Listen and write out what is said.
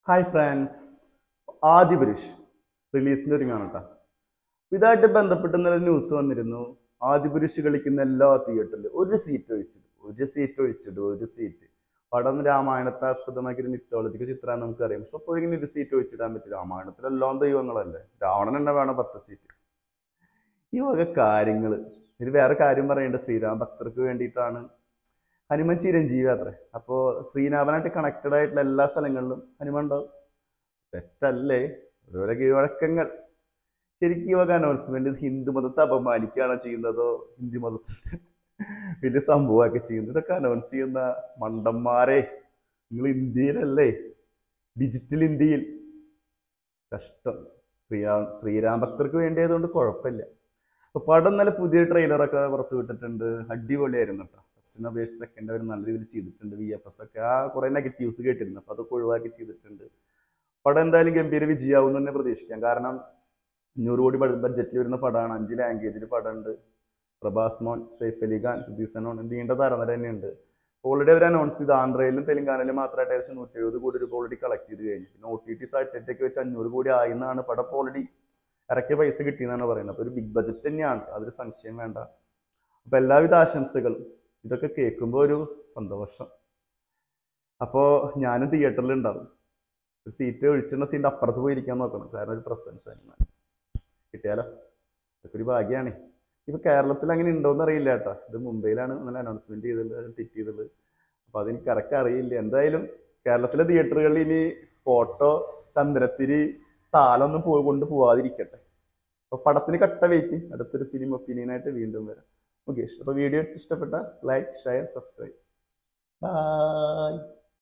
hi friends Adipurush റിലീസിൻ്റെ ഒരുങ്ങാണ് കേട്ടോ ഇതായിട്ട് ബന്ധപ്പെട്ട് ഇന്നലെ ന്യൂസ് വന്നിരുന്നു ആദി പുരുഷ് കളിക്കുന്ന എല്ലാ തിയേറ്ററിലും ഒരു സീറ്റ് ഒഴിച്ചിട്ട് ഒരു സീറ്റ് ഒഴിച്ചിട്ട് ഒരു സീറ്റ് പടം രാമായണത്തെ ആസ്പദമാക്കിയ ഒരു മിത്തോളജിക്കൽ ചിത്രമാണ് നമുക്കറിയാം പക്ഷെ അപ്പോൾ ഇങ്ങനെ ഒരു സീറ്റ് ഒഴിച്ചിടാൻ പറ്റും രാമായണത്തിലെല്ലാം ദൈവങ്ങളല്ലേ രാവണൻ തന്നെ വേണം പത്ത് സീറ്റ് ഈ വക കാര്യങ്ങൾ ഇത് വേറെ കാര്യം പറയേണ്ട ശ്രീരാം ഭക്തർക്ക് വേണ്ടിയിട്ടാണ് ഹനുമാൻ ചിരഞ്ജീവി അത്രേ അപ്പോൾ ശ്രീനാഥനായിട്ട് കണക്റ്റഡ് ആയിട്ടുള്ള എല്ലാ സ്ഥലങ്ങളിലും ഹനുമാൻ ഉണ്ടാവും തെറ്റല്ലേ ഓരോരോ കീഴ്വഴക്കങ്ങൾ ശരിക്കും ഈ വക അനൗൺസ്മെന്റ് ഹിന്ദു മതത്തെ അപമാനിക്കുകയാണോ ചെയ്യുന്നതോ ഹിന്ദു മതത്തിന്റെ വലിയ സംഭവമൊക്കെ ചെയ്യുന്നത് ഇതൊക്കെ അനൗൺസ് ചെയ്യുന്ന മണ്ടന്മാരെ നിങ്ങൾ ഇന്ത്യയിലല്ലേ ഡിജിറ്റൽ ഇന്ത്യയിൽ കഷ്ടം ശ്രീരാം ശ്രീരാം ഭക്തർക്ക് വേണ്ടിയതുകൊണ്ട് കുഴപ്പമില്ല അപ്പൊ പടം നല്ല പുതിയ ട്രെയിലറൊക്കെ പുറത്ത് വിട്ടിട്ടുണ്ട് അടിപൊളിയായിരുന്നു കേട്ടോ ഫസ്റ്റിനെ അപേക്ഷിച്ച് സെക്കൻഡ് അവർ നല്ല രീതിയിൽ ചെയ്തിട്ടുണ്ട് വി എഫ് എസ് ഒക്കെ ആ കുറെ നെഗറ്റീവ്സ് കേട്ടിരുന്നു അപ്പൊ അതൊക്കെ ഒഴിവാക്കി ചെയ്തിട്ടുണ്ട് പടം എന്തായാലും ഗംഭീര വിജയാവും എന്ന് തന്നെ പ്രതീക്ഷിക്കാം കാരണം അഞ്ഞൂറ് കോടി ബഡ്ജറ്റിൽ വരുന്ന പടമാണ് അഞ്ച് ലാംഗ്വേജിൽ പടമുണ്ട് പ്രഭാസ് മോൻ സൈഫ് അലി ഖാൻ ഹുദീസനോൺ നീണ്ട താരനിര തന്നെയുണ്ട് ഓൾറെഡി അവർ അനൗൺസ് ചെയ്ത് ആന്ധ്രയിലും തെലങ്കാനയിലും മാത്രമായിട്ട് ഏകദേശം നൂറ്റി എഴുപത് കോടി രൂപ ഓൾറെഡി കളക്ട് ചെയ്ത് കഴിഞ്ഞു പിന്നെ ഒ ടി ടി സാറ്റലൈറ്റ് ഒക്കെ വെച്ച് അഞ്ഞൂറ് കോടി ആയി എന്നാണ് പടം ഓൾറെഡി ഇറക്കിയ പൈസ കിട്ടിയെന്നാണ് പറയുന്നത് അപ്പോൾ ഒരു ബിഗ് ബജറ്റ് തന്നെയാണ് അതൊരു സംശയം വേണ്ട അപ്പോൾ എല്ലാവിധ ആശംസകളും ഇതൊക്കെ കേൾക്കുമ്പോൾ ഒരു സന്തോഷം അപ്പോൾ ഞാനും തിയേറ്ററിൽ ഉണ്ടാവും ഒരു സീറ്റ് ഒഴിച്ചിടുന്ന സീൻ്റെ അപ്പുറത്ത് പോയി ഇരിക്കാൻ നോക്കണം കാരണം ഒരു പ്രസൻസ് ആണ് കിട്ടിയാലോ അതൊക്കെ ഒരു ഭാഗ്യമാണ് ഇപ്പൊ കേരളത്തിൽ അങ്ങനെ ഉണ്ടോന്ന് അറിയില്ല കേട്ടോ ഇത് മുംബൈയിലാണ് നല്ല അനൗൺസ്മെന്റ് ചെയ്തിട്ടുള്ളത് ടിറ്റ് ചെയ്തത് അപ്പൊ അതെനിക്ക് കറക്റ്റ് അറിയില്ല എന്തായാലും കേരളത്തിലെ തിയേറ്ററുകളിൽ ഇനി ഫോട്ടോ ചന്ദ്രത്തിരി താലൊന്നും പോയി കൊണ്ട് പോവാതിരിക്കട്ടെ അപ്പൊ പടത്തിന് കട്ട വെയിറ്റിംഗ് അടുത്തൊരു ഫിലിം ഒപ്പീനിയനായിട്ട് വീണ്ടും വരാം മുകേഷ് അപ്പൊ വീഡിയോ ഇഷ്ടപ്പെട്ട ലൈക്ക് ഷെയർ സബ്സ്ക്രൈബ് ബൈ